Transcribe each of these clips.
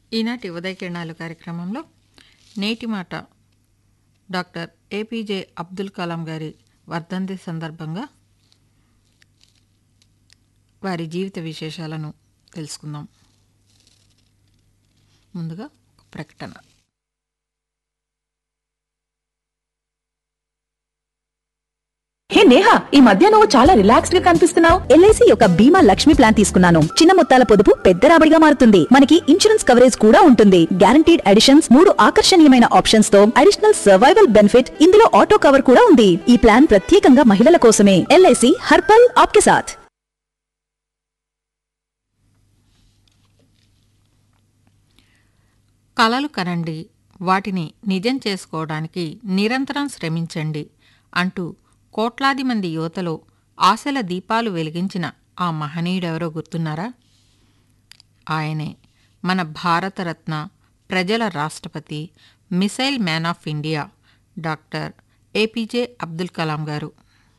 ఈనాటి ఉదయకిరణాలు కార్యక్రమంలో నేటి మాట డాక్టర్ ఏపీజే అబ్దుల్ కలాం గారి వర్ధంతి సందర్భంగా వారి జీవిత విశేషాలను తెలుసుకుందాం ముందుగా ఒక ప్రకటన హే నేహా ఈ మధ్య నువ్వు చాలా రిలాక్స్డ్ గా కనిపిస్తున్నావు ఎల్ఐసి యొక్క బీమా లక్ష్మి ప్లాన్ తీసుకున్నాను చిన్న మొత్తాల పొదుపు పెద్ద రాబడిగా మారుతుంది మనకి ఇన్సూరెన్స్ కవరేజ్ కూడా ఉంటుంది గ్యారంటీడ్ అడిషన్స్ మూడు ఆకర్షణీయమైన ఆప్షన్స్ తో అడిషనల్ సర్వైవల్ బెనిఫిట్ ఇందులో ఆటో కవర్ కూడా ఉంది ఈ ప్లాన్ ప్రత్యేకంగా మహిళల కోసమే ఎల్ఐసి హర్పల్ ఆప్కే సాథ్ కలలు కనండి వాటిని నిజం చేసుకోవడానికి నిరంతరం శ్రమించండి అంటూ కోట్లాది మంది యువతలో ఆశల దీపాలు వెలిగించిన ఆ మహనీయుడెవరో గుర్తున్నారా ఆయనే మన భారతరత్న ప్రజల రాష్ట్రపతి missile man of India doctor APJ Abdul Kalam garu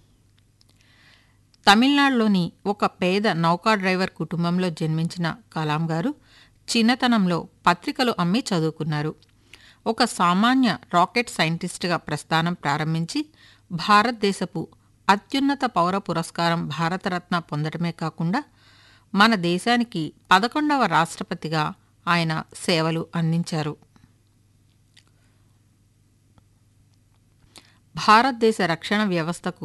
తమిళనాడులోని ఒక పేద నౌకా డ్రైవర్ కుటుంబంలో జన్మించిన కలాం గారు చిన్నతనంలో పత్రికలు అమ్మి చదువుకున్నారు ఒక సామాన్య రాకెట్ సైంటిస్ట్గా ప్రస్థానం ప్రారంభించి భారతదేశపు అత్యున్నత పౌర పురస్కారం భారతరత్న పొందడమే కాకుండా మన దేశానికి పదకొండవ రాష్ట్రపతిగా ఆయన సేవలు అందించారు భారతదేశ రక్షణ వ్యవస్థకు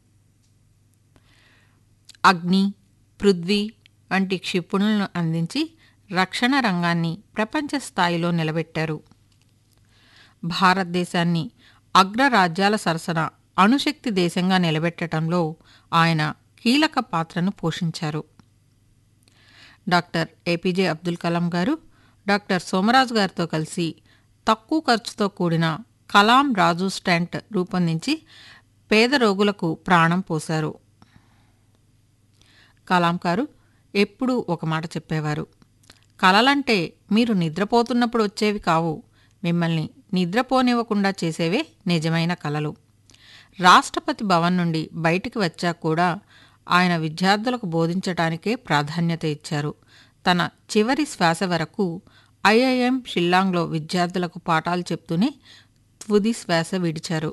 అగ్ని పృథ్వీ వంటి క్షిపణులను అందించి రక్షణ రంగాన్ని ప్రపంచ స్థాయిలో నిలబెట్టారు భారతదేశాన్ని అగ్రరాజ్యాల సరసన అణుశక్తి దేశంగా నిలబెట్టడంలో ఆయన కీలక పాత్రను పోషించారు డాక్టర్ ఏపీజే అబ్దుల్ కలాం గారు డాక్టర్ సోమరాజు గారితో కలిసి తక్కువ ఖర్చుతో కూడిన కలాం రాజు స్టాంట్ రూపొందించి పేద రోగులకు ప్రాణం పోశారు కలాం గారు ఎప్పుడూ ఒక మాట చెప్పేవారు కలలంటే మీరు నిద్రపోతున్నప్పుడు వచ్చేవి కావు మిమ్మల్ని నిద్రపోనివ్వకుండా చేసేవే నిజమైన కలలు రాష్ట్రపతి భవన్ నుండి బయటికి వచ్చాక కూడా ఆయన విద్యార్థులకు బోధించటానికే ప్రాధాన్యత ఇచ్చారు తన చివరి శ్వాస వరకు ఐఐఎం షిల్లాంగ్లో విద్యార్థులకు పాఠాలు చెప్తూనే తుది శ్వాస విడిచారు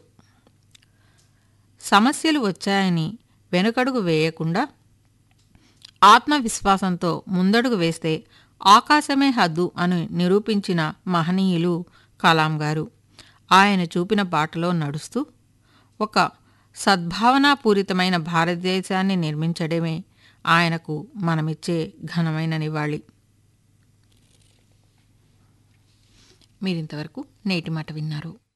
సమస్యలు వచ్చాయని వెనుకడుగు వేయకుండా ఆత్మవిశ్వాసంతో ముందడుగు వేస్తే ఆకాశమే హద్దు అని నిరూపించిన మహనీయులు కలాం గారు ఆయన చూపిన బాటలో నడుస్తూ ఒక సద్భావనాపూరితమైన భారతదేశాన్ని నిర్మించడమే ఆయనకు మనమిచ్చే ఘనమైన నివాళి మీరింతవరకు నేటి మాట విన్నారు